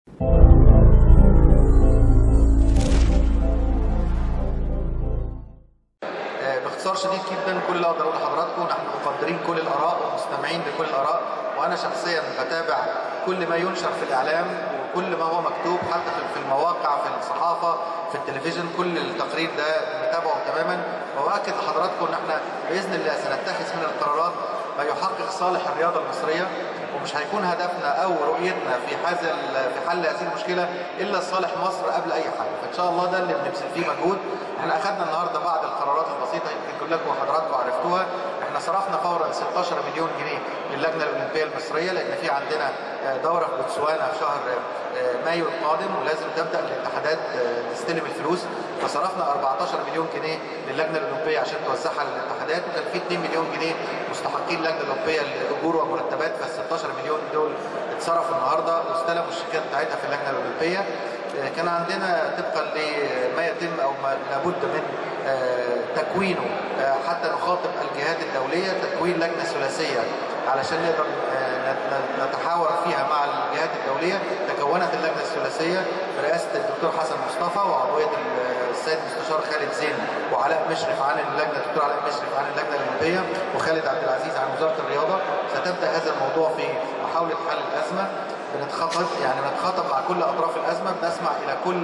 باختصار شديد جدا كل اللي اقدر اقول لحضراتكم نحن مقدرين كل الاراء ومستمعين لكل الاراء وانا شخصيا بتابع كل ما ينشر في الاعلام وكل ما هو مكتوب حتى في المواقع في الصحافه في التلفزيون كل التقرير ده بتابعه تماما واؤكد لحضراتكم ان احنا باذن الله سنتخذ من القرارات ما يحقق صالح الرياضه المصريه ومش هيكون هدفنا او رؤيتنا في هذا في حل هذه المشكله الا صالح مصر قبل اي حاجه فان شاء الله ده اللي بنبذل فيه مجهود احنا اخذنا النهارده بعض القرارات البسيطه يمكن كلكم وحضراتكم عرفتوها احنا صرفنا فورا 16 مليون جنيه للجنه الاولمبيه المصريه لان في عندنا دوره في بوتسوانا في شهر مايو القادم ولازم تبدا الاتحادات تستلم الفلوس فصرفنا 14 مليون جنيه للجنه الاولمبيه عشان توزعها للاتحادات وكان في 2 مليون جنيه مستحقين اللجنه الاولمبيه لاجور ومرتبات فال 16 مليون دول اتصرفوا النهارده واستلموا الشيكات بتاعتها في اللجنه الاولمبيه كان عندنا طبقا لما يتم او ما لابد من تكوينه حتى نخاطب الجهات الدوليه تكوين لجنه ثلاثيه علشان نقدر نتحاور فيها مع الجهات الدوليه تكونت اللجنه الثلاثيه برئاسه الدكتور حسن مصطفى وعضويه السيد المستشار خالد زين وعلاء مشرف عن اللجنه الدكتور علاء مشرف عن اللجنه الاولمبيه وخالد عبد العزيز عن وزاره الرياضه ستبدا هذا الموضوع في محاوله حل الازمه بنتخاطب يعني بنتخاطب مع كل اطراف الازمه بنسمع الى كل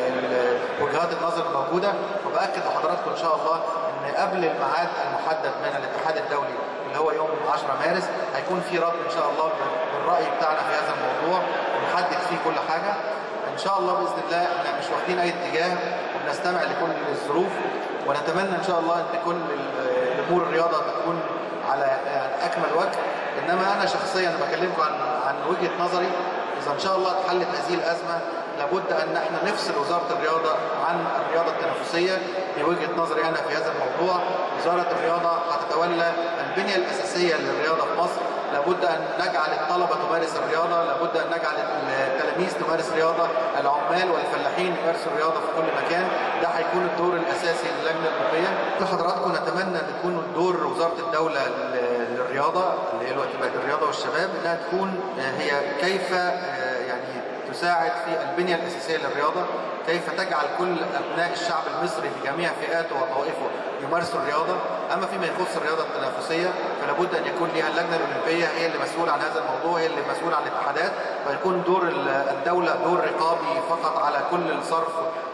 وجهات النظر الموجوده وباكد لحضراتكم ان شاء الله ان قبل الميعاد المحدد من الاتحاد الدولي اللي هو يوم 10 مارس هيكون في رد ان شاء الله بالراي بتاعنا في هذا الموضوع ونحدد فيه كل حاجه ان شاء الله باذن الله احنا مش واخدين اي اتجاه وبنستمع لكل الظروف ونتمنى ان شاء الله ان كل امور الرياضه تكون على يعني اكمل وجه انما انا شخصيا بكلمكم عن عن وجهه نظري اذا ان شاء الله اتحلت هذه الازمه لابد ان احنا نفصل وزاره الرياضه عن الرياضه التنافسيه دي وجهه نظري انا في هذا الموضوع وزاره الرياضه هتتولى البنيه الاساسيه للرياضه في مصر لابد ان نجعل الطلبه تمارس الرياضه لابد ان نجعل التلاميذ تمارس رياضه العمال والفلاحين يمارسوا الرياضه في كل مكان ده هيكون الدور الاساسي للجنه الاولمبيه لحضراتكم نتمنى ان يكون دور وزاره الدوله للرياضه اللي هي الوقت بقت الرياضه والشباب انها تكون هي كيف يعني تساعد في البنيه الاساسيه للرياضه كيف تجعل كل ابناء الشعب المصري بجميع فئاته وطوائفه يمارسوا الرياضه اما فيما يخص الرياضه التنافسيه فلابد ان يكون لها اللجنه الاولمبيه هي اللي مسؤوله عن هذا الموضوع هي اللي مسؤوله عن الاتحادات ويكون دور الدوله دور رقابي فقط على كل الصرف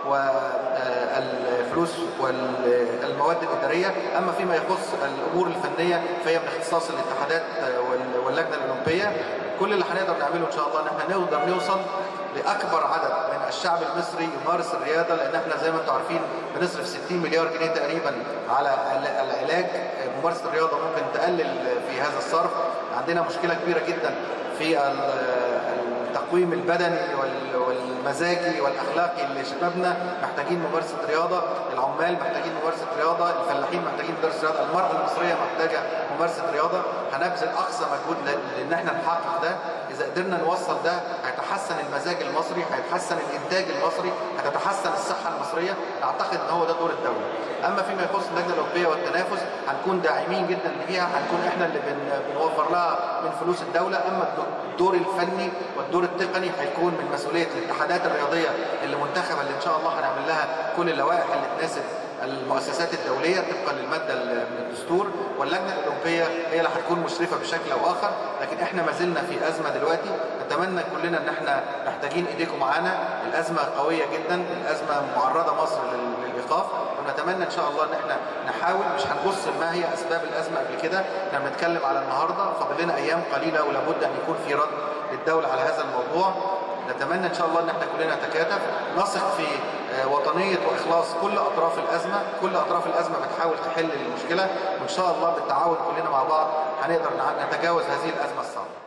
والفلوس والمواد الاداريه اما فيما يخص الامور الفنيه فهي من اختصاص الاتحادات واللجنه الاولمبيه كل اللي هنقدر نعمله ان شاء الله ان احنا نقدر نوصل لاكبر عدد من الشعب المصري يمارس الرياضه لان احنا زي ما انتم عارفين بنصرف 60 مليار جنيه تقريبا على العلاج ممارسه الرياضه ممكن تقلل في هذا الصرف عندنا مشكله كبيره جدا في التقويم البدني والمزاجي والاخلاقي لشبابنا محتاجين ممارسه رياضه العمال محتاجين ممارسه رياضه الفلاحين محتاجين ممارسه رياضه المراه المصريه محتاجه ممارسه رياضه هنبذل اقصى مجهود لان احنا نحقق ده اذا قدرنا نوصل ده هيتحسن المزاج المصري هيتحسن الانتاج المصري هتتحسن الصحه المصريه اعتقد ان هو ده دور الدوله اما فيما يخص اللجنه الاوروبيه والتنافس هنكون داعمين جدا ليها هنكون احنا اللي بنوفر لها من فلوس الدوله اما الدور الفني والدور التقني هيكون من مسؤوليه الاتحادات الرياضيه اللي منتخبه اللي ان شاء الله هنعمل لها كل اللوائح اللي تناسب المؤسسات الدوليه طبقا للماده من الدستور واللجنه الاوروبيه هي اللي هتكون مشرفه بشكل او اخر لكن احنا ما زلنا في ازمه دلوقتي نتمنى كلنا ان احنا محتاجين ايديكم معانا الازمه قويه جدا الازمه معرضه مصر للايقاف ونتمنى ان شاء الله ان احنا نحاول مش هنبص ما هي اسباب الازمه قبل كده احنا بنتكلم على النهارده فاضل لنا ايام قليله ولابد ان يكون في رد للدوله على هذا الموضوع نتمنى ان شاء الله ان احنا كلنا نتكاتف نثق في وطنيه واخلاص كل اطراف الازمه كل اطراف الازمه بتحاول تحل المشكله وان شاء الله بالتعاون كلنا مع بعض هنقدر نتجاوز هذه الازمه الصعبه